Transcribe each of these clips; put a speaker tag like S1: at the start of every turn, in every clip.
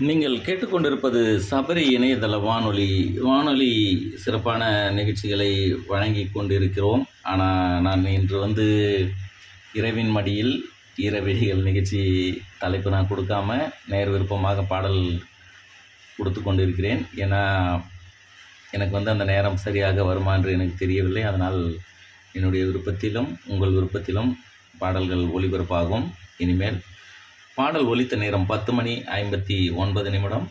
S1: நீங்கள் கேட்டுக்கொண்டிருப்பது சபரி இணையதள வானொலி வானொலி சிறப்பான நிகழ்ச்சிகளை வழங்கி கொண்டிருக்கிறோம் ஆனால் நான் இன்று வந்து இரவின் மடியில் இரவிகள் நிகழ்ச்சி தலைப்பு நான் கொடுக்காம நேர் விருப்பமாக பாடல் கொடுத்து கொண்டிருக்கிறேன் ஏன்னா எனக்கு வந்து அந்த நேரம் சரியாக வருமா என்று எனக்கு தெரியவில்லை அதனால் என்னுடைய விருப்பத்திலும் உங்கள் விருப்பத்திலும் பாடல்கள் ஒளிபரப்பாகும் இனிமேல் பாடல் ஒலித்த நேரம் பத்து மணி ஐம்பத்தி ஒன்பது நிமிடம்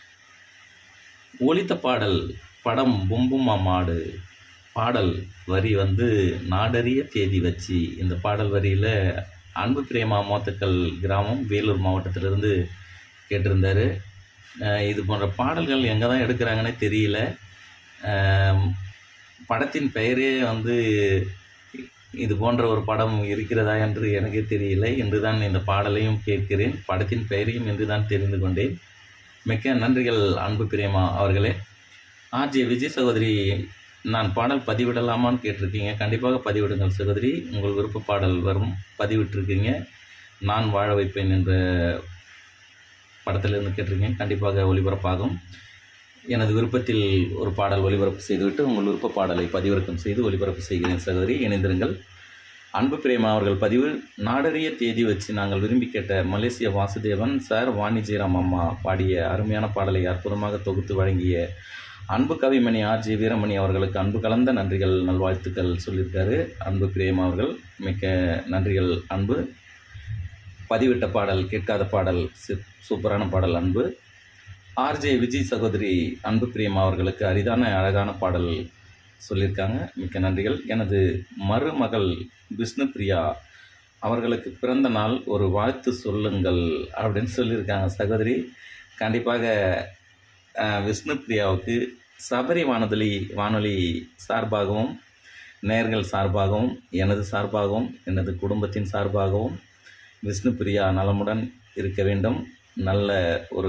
S1: ஒலித்த பாடல் படம் பும்புமா மாடு பாடல் வரி வந்து நாடறிய தேதி வச்சு இந்த பாடல் வரியில் அன்பு பிரேமா மோத்தக்கல் கிராமம் வேலூர் மாவட்டத்திலிருந்து கேட்டிருந்தாரு அஹ் இது போன்ற பாடல்கள் எங்கே தான் எடுக்கிறாங்கன்னே தெரியல அஹ் படத்தின் பெயரே வந்து இது போன்ற ஒரு படம் இருக்கிறதா என்று எனக்கே தெரியல என்று தான் இந்த பாடலையும் கேட்கிறேன் படத்தின் பெயரையும் என்று தான் தெரிந்து கொண்டேன் மிக்க நன்றிகள் அன்பு பிரியமா அவர்களே ஆர்ஜே விஜய் சகோதரி நான் பாடல் பதிவிடலாமான்னு கேட்டிருக்கீங்க கண்டிப்பாக பதிவிடுங்கள் சகோதரி உங்கள் விருப்ப பாடல் வரும் பதிவிட்டிருக்கீங்க நான் வாழ வைப்பேன் என்ற படத்திலிருந்து கேட்டிருக்கீங்க கண்டிப்பாக ஒளிபரப்பாகும் எனது விருப்பத்தில் ஒரு பாடல் ஒளிபரப்பு செய்துவிட்டு உங்கள் விருப்ப பாடலை பதிவிறக்கம் செய்து ஒளிபரப்பு செய்கிறேன் சகோதரி இணைந்திருங்கள் அன்பு பிரேமா அவர்கள் பதிவு நாடறிய தேதி வச்சு நாங்கள் விரும்பி கேட்ட மலேசிய வாசுதேவன் சார் வாணிஜிராம் அம்மா பாடிய அருமையான பாடலை அற்புதமாக தொகுத்து வழங்கிய அன்பு கவிமணி ஆர்ஜி வீரமணி அவர்களுக்கு அன்பு கலந்த நன்றிகள் நல்வாழ்த்துக்கள் சொல்லியிருக்காரு அன்பு பிரேமா அவர்கள் மிக்க நன்றிகள் அன்பு பதிவிட்ட பாடல் கேட்காத பாடல் சு- சூப்பரான பாடல் அன்பு ஆர்ஜே விஜய் சகோதரி அன்பு பிரியம் அவர்களுக்கு அரிதான அழகான பாடல் சொல்லியிருக்காங்க மிக்க நன்றிகள் எனது மருமகள் விஷ்ணு பிரியா அவர்களுக்கு பிறந்த நாள் ஒரு வாழ்த்து சொல்லுங்கள் அப்படின்னு சொல்லியிருக்காங்க சகோதரி கண்டிப்பாக அஹ், விஷ்ணு பிரியாவுக்கு சபரி வானொலி வானொலி சார்பாகவும் நேர்கள் சார்பாகவும் எனது சார்பாகவும் எனது குடும்பத்தின் சார்பாகவும் விஷ்ணு பிரியா நலமுடன் இருக்க வேண்டும் நல்ல ஒரு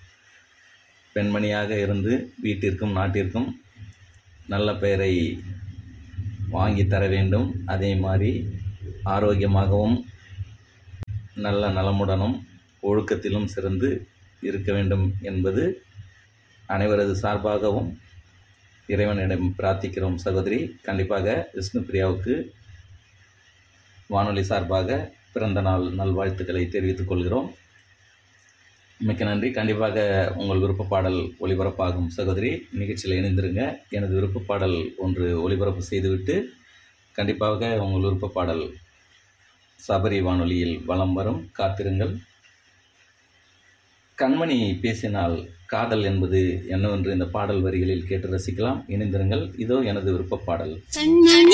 S1: பெண்மணியாக இருந்து வீட்டிற்கும் நாட்டிற்கும் நல்ல பெயரை வாங்கி தர வேண்டும் அதே மாதிரி ஆரோக்கியமாகவும் நல்ல நலமுடனும் ஒழுக்கத்திலும் சிறந்து இருக்க வேண்டும் என்பது அனைவரது சார்பாகவும் இறைவனிடம் பிரார்த்திக்கிறோம் சகோதரி கண்டிப்பாக விஷ்ணு பிரியாவுக்கு வானொலி சார்பாக பிறந்த நாள் நல்வாழ்த்துக்களை தெரிவித்துக் கொள்கிறோம் மிக்க நன்றி கண்டிப்பாக உங்கள் விருப்ப பாடல் ஒளிபரப்பாகும் சகோதரி நிகழ்ச்சியில் இணைந்திருங்க எனது விருப்ப பாடல் ஒன்று ஒளிபரப்பு செய்துவிட்டு கண்டிப்பாக உங்கள் விருப்ப பாடல் சபரி வானொலியில் வலம் வரும் காத்திருங்கள் கண்மணி பேசினால் காதல் என்பது என்னவென்று இந்த பாடல் வரிகளில் கேட்டு ரசிக்கலாம் இணைந்திருங்கள் இதோ எனது விருப்ப பாடல்
S2: கண்மணி